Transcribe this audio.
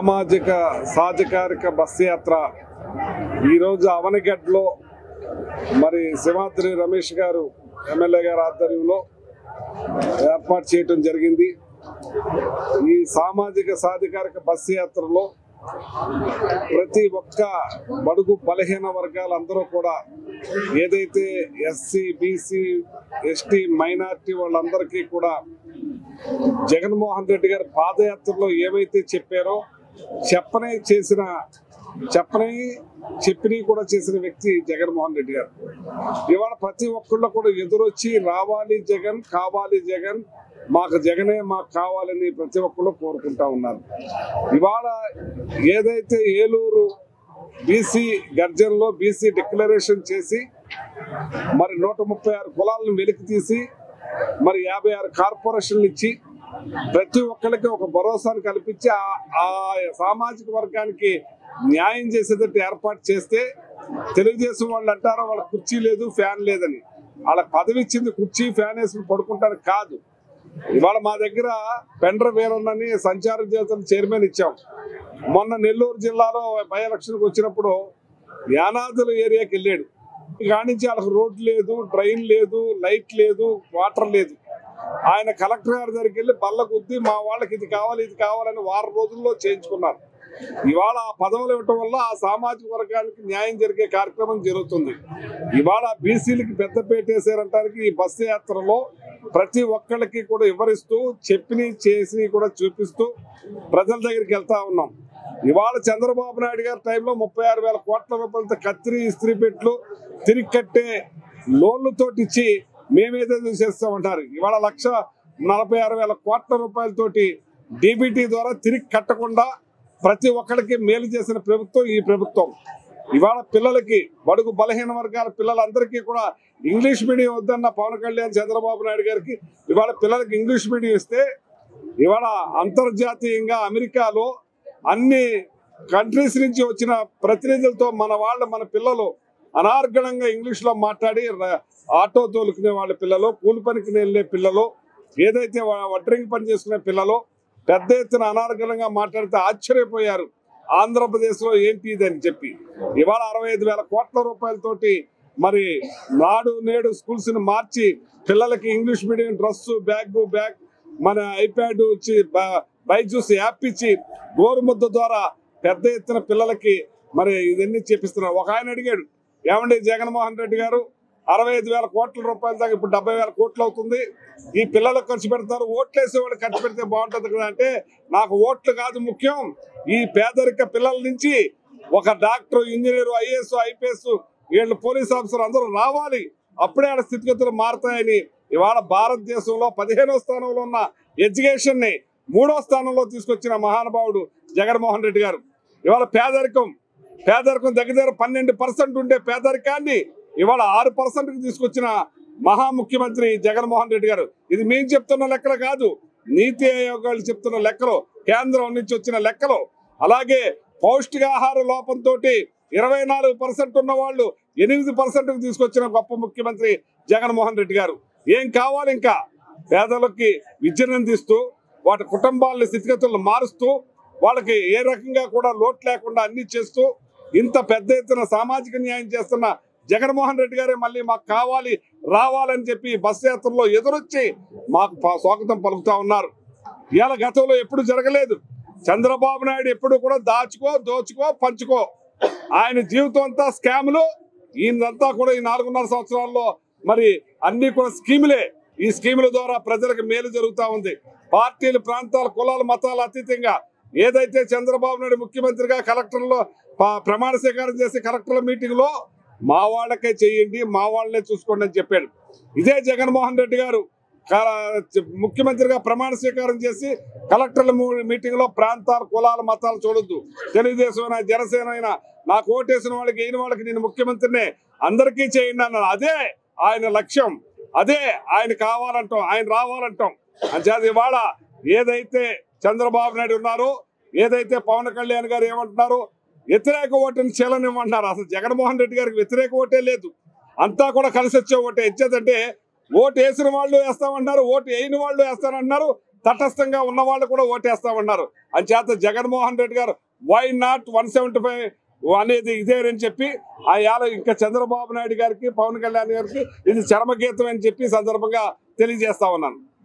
సామాజిక సాధికారిక బస్ యాత్ర ఈరోజు అవనిగడ్లో మరి సింహాద్రి రమేష్ గారు ఎమ్మెల్యే గారి ఆధ్వర్యంలో ఏర్పాటు చేయడం జరిగింది ఈ సామాజిక సాధికారిక బస్ యాత్రలో ప్రతి ఒక్క బడుగు బలహీన వర్గాలందరూ కూడా ఏదైతే ఎస్సీ బీసీ ఎస్టీ మైనార్టీ వాళ్ళందరికీ కూడా జగన్మోహన్ రెడ్డి గారు పాదయాత్రలో ఏమైతే చెప్పారో చెప్పనే చేసిన చెప్పని చెప్పిని కూడా చేసిన వ్యక్తి జగన్మోహన్ రెడ్డి గారు ఇవాళ ప్రతి ఒక్కళ్ళు కూడా ఎదురొచ్చి రావాలి జగన్ కావాలి జగన్ మాకు జగనే మాకు కావాలని ప్రతి ఒక్కళ్ళు కోరుకుంటా ఉన్నారు ఇవాళ ఏదైతే ఏలూరు బీసీ గర్జన్లో బీసీ డిక్లరేషన్ చేసి మరి నూట ముప్పై ఆరు కులాలను వెలికి తీసి మరి యాభై ఆరు కార్పొరేషన్లు ఇచ్చి ప్రతి ఒక్కరికి ఒక భరోసాను కల్పించి ఆ- ఆ సామాజిక వర్గానికి న్యాయం చేసేటట్టు ఏర్పాటు చేస్తే తెలుగుదేశం వాళ్ళు అంటారో వాళ్ళ కుర్చీ లేదు ఫ్యాన్ లేదని వాళ్ళ పదవి ఇచ్చింది కుర్చీ ఫ్యాన్ వేసుకుని పడుకుంటారు కాదు ఇవాళ మా దగ్గర పెండ్ర వీరన్నని సంచార చేతుల చైర్మన్ ఇచ్చాం మొన్న నెల్లూరు జిల్లాలో బై ఎలక్షన్కి వచ్చినప్పుడు యానాదుల ఏరియాకి వెళ్ళాడు కానించి వాళ్ళకి రోడ్ లేదు ట్రైన్ లేదు లైట్ లేదు వాటర్ లేదు ఆయన కలెక్టర్ గారి దగ్గరికి వెళ్ళి బల్ల గుద్ది మా వాళ్ళకి ఇది కావాలి ఇది కావాలని వారం రోజుల్లో చేయించుకున్నారు ఇవాళ ఆ పదవులు ఇవ్వటం వల్ల ఆ సామాజిక వర్గానికి న్యాయం జరిగే కార్యక్రమం జరుగుతుంది ఇవాళ బీసీలకి పెద్ద వేసారంటానికి ఈ బస్సు యాత్రలో ప్రతి ఒక్కళ్ళకి కూడా వివరిస్తూ చెప్పిని చేసి కూడా చూపిస్తూ ప్రజల దగ్గరికి వెళ్తా ఉన్నాం ఇవాళ చంద్రబాబు నాయుడు గారి టైంలో ముప్పై ఆరు వేల కోట్ల రూపాయలతో కత్తిరి ఇస్త్రీ పెట్లు తిరిగి కట్టే లోన్లతోటి ఇచ్చి మేమేదో చేస్తామంటారు ఇవాళ లక్ష నలభై ఆరు వేల కోట్ల రూపాయలతోటి డీబీటీ ద్వారా తిరిగి కట్టకుండా ప్రతి ఒక్కరికి మేలు చేసిన ప్రభుత్వం ఈ ప్రభుత్వం ఇవాళ పిల్లలకి బడుగు బలహీన వర్గాల పిల్లలందరికీ కూడా ఇంగ్లీష్ మీడియం వద్దన్న పవన్ కళ్యాణ్ చంద్రబాబు నాయుడు గారికి ఇవాళ పిల్లలకి ఇంగ్లీష్ మీడియం ఇస్తే ఇవాళ అంతర్జాతీయంగా అమెరికాలో అన్ని కంట్రీస్ నుంచి వచ్చిన ప్రతినిధులతో మన వాళ్ళ మన పిల్లలు అనార్గళంగా ఇంగ్లీష్ లో మాట్లాడి ర- ఆటో తోలుకునే వాళ్ళ పిల్లలు కూలి పనికి వెళ్ళే పిల్లలు ఏదైతే వా- వడ్రంగి పని చేసుకునే పిల్లలు పెద్ద ఎత్తున అనార్గళంగా మాట్లాడితే ఆశ్చర్యపోయారు ఆంధ్రప్రదేశ్ లో ఏంటి ఇది అని చెప్పి ఇవాళ అరవై ఐదు వేల కోట్ల రూపాయలతోటి మరి నాడు నేడు స్కూల్స్ ని మార్చి పిల్లలకి English medium dress bag bag మన ఐప్యాడ్ ఇచ్చి బ- బైజూస్ యాప్ ఇచ్చి గోరుముద్ద ద్వారా పెద్ద ఎత్తున పిల్లలకి మరి ఇవన్నీ చేపిస్తున్నారు ఒక ఆయన అడిగాడు ఏమండి జగన్మోహన్ రెడ్డి గారు అరవై ఐదు వేల కోట్ల రూపాయల దాకా ఇప్పుడు డెబ్బై వేల కోట్లు అవుతుంది ఈ పిల్లలకు ఖర్చు పెడతారు ఓట్లు వేసేవాళ్ళు ఖర్చు పెడితే బాగుంటుంది కదా అంటే నాకు ఓట్లు కాదు ముఖ్యం ఈ పేదరిక పిల్లల నుంచి ఒక డాక్టర్ ఇంజనీర్ ఐఏఎస్ ఐపీఎస్ వీళ్ళు పోలీస్ ఆఫీసర్ అందరూ రావాలి అప్పుడే ఆడ స్థితిగతులు మారుతాయని ఇవాళ భారతదేశంలో పదిహేనో స్థానంలో ఉన్న ఎడ్యుకేషన్ ని మూడో స్థానంలో తీసుకొచ్చిన మహానుభావుడు జగన్మోహన్ రెడ్డి గారు ఇవాళ పేదరికం పేదరికం దగ్గర దగ్గర పన్నెండు పర్సెంట్ ఉండే పేదరికాన్ని ఇవాళ ఆరు పర్సెంట్ కి తీసుకొచ్చిన మహా ముఖ్యమంత్రి జగన్మోహన్ రెడ్డి గారు ఇది మేము చెప్తున్న లెక్కలు కాదు నీతి ఆయోగ్ వాళ్ళు చెప్తున్న లెక్కలు కేంద్రం నుంచి వచ్చిన లెక్కలు అలాగే పౌష్టికాహార లోపంతో ఇరవై నాలుగు పర్సెంట్ ఉన్న వాళ్ళు ఎనిమిది పర్సెంట్ తీసుకొచ్చిన గొప్ప ముఖ్యమంత్రి జగన్మోహన్ రెడ్డి గారు ఏం కావాలి ఇంకా పేదలకి విద్యను అందిస్తూ వాటి కుటుంబాలని స్థితిగతులను మారుస్తూ వాళ్ళకి ఏ రకంగా కూడా లోటు లేకుండా అన్ని చేస్తూ ఇంత పెద్ద ఎత్తున సామాజిక న్యాయం చేస్తున్న జగన్మోహన్ రెడ్డి గారే మళ్ళీ మాకు కావాలి రావాలని చెప్పి బస్ యాత్రలో ఎదురొచ్చి మాకు ప- స్వాగతం పలుకుతా ఉన్నారు ఇవాళ గతంలో ఎప్పుడు జరగలేదు చంద్రబాబు నాయుడు ఎప్పుడు కూడా దాచుకో దోచుకో పంచుకో ఆయన జీవితం అంతా స్కాములు ఈయనంతా కూడా ఈ నాలుగున్నర సంవత్సరాల్లో మరి అన్ని కూడా స్కీములే ఈ స్కీముల ద్వారా ప్రజలకు మేలు జరుగుతా ఉంది పార్టీలు ప్రాంతాల కులాల మతాల అతీతంగా ఏదైతే చంద్రబాబు నాయుడు ముఖ్యమంత్రిగా కలెక్టర్లో ప- ప్రమాణ స్వీకారం చేసి కలెక్టర్ల మీటింగ్ లో మా వాళ్ళకే చేయండి మా వాళ్ళనే చూసుకోండి అని చెప్పాడు ఇదే జగన్మోహన్ రెడ్డి గారు క- ముఖ్యమంత్రిగా ప్రమాణ స్వీకారం చేసి కలెక్టర్ల మూ- మీటింగ్ లో ప్రాంతాల కులాల మతాలు చూడొద్దు తెలుగుదేశం అయినా జనసేన అయినా నాకు ఓటేసిన వాళ్ళకి అయిన వాళ్ళకి నేను ముఖ్యమంత్రినే అందరికీ చేయండి అన్నాను అదే ఆయన లక్ష్యం అదే ఆయన కావాలంటాం ఆయన రావాలంటాం అంచేత ఇవాళ ఏదైతే చంద్రబాబు నాయుడు ఉన్నారో ఏదైతే పవన్ కళ్యాణ్ గారు ఏమంటున్నారో వ్యతిరేక ఓటుని చీలనివ్వమంటున్నారు అసలు జగన్మోహన్ రెడ్డి గారికి వ్యతిరేక ఓటే లేదు అంతా కూడా కలిసి వచ్చే ఓటే ఇచ్చేదంటే ఓటు వేసిన వాళ్ళు వేస్తామంటున్నారు ఓటు వేయని వాళ్ళు వేస్తానంటున్నారు తటస్థంగా ఉన్న వాళ్ళు కూడా ఓటేస్తా ఉన్నారు అంచేత జగన్మోహన్ రెడ్డి గారు why not one seventy five అనేది ఇదేనని చెప్పి ఆ యాల ఇంకా చంద్రబాబు నాయుడు గారికి పవన్ కళ్యాణ్ గారికి ఇది చరమగీతం అని చెప్పి ఈ సందర్భంగా తెలియజేస్తా ఉన్నాను